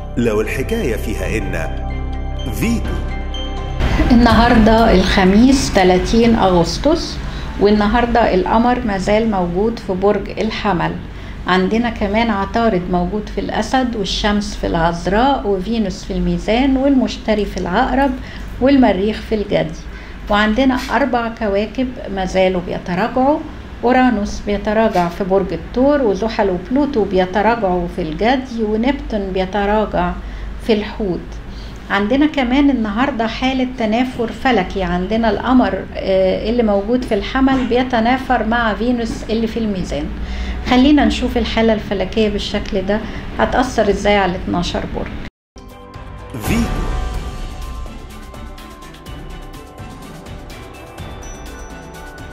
لو الحكاية فيها إن فيتو النهاردة الخميس 30 أغسطس والنهاردة القمر مازال موجود في برج الحمل عندنا كمان عطارد موجود في الأسد والشمس في العذراء وفينوس في الميزان والمشتري في العقرب والمريخ في الجدي وعندنا أربع كواكب مازالوا بيتراجعوا أورانوس بيتراجع في برج الثور وزحل وبلوتو بيتراجعوا في الجدي ونبتون بيتراجع في الحوت عندنا كمان النهارده حالة تنافر فلكي عندنا القمر اللي موجود في الحمل بيتنافر مع فينوس اللي في الميزان خلينا نشوف الحالة الفلكية بالشكل ده هتأثر ازاي على 12 برج فيتو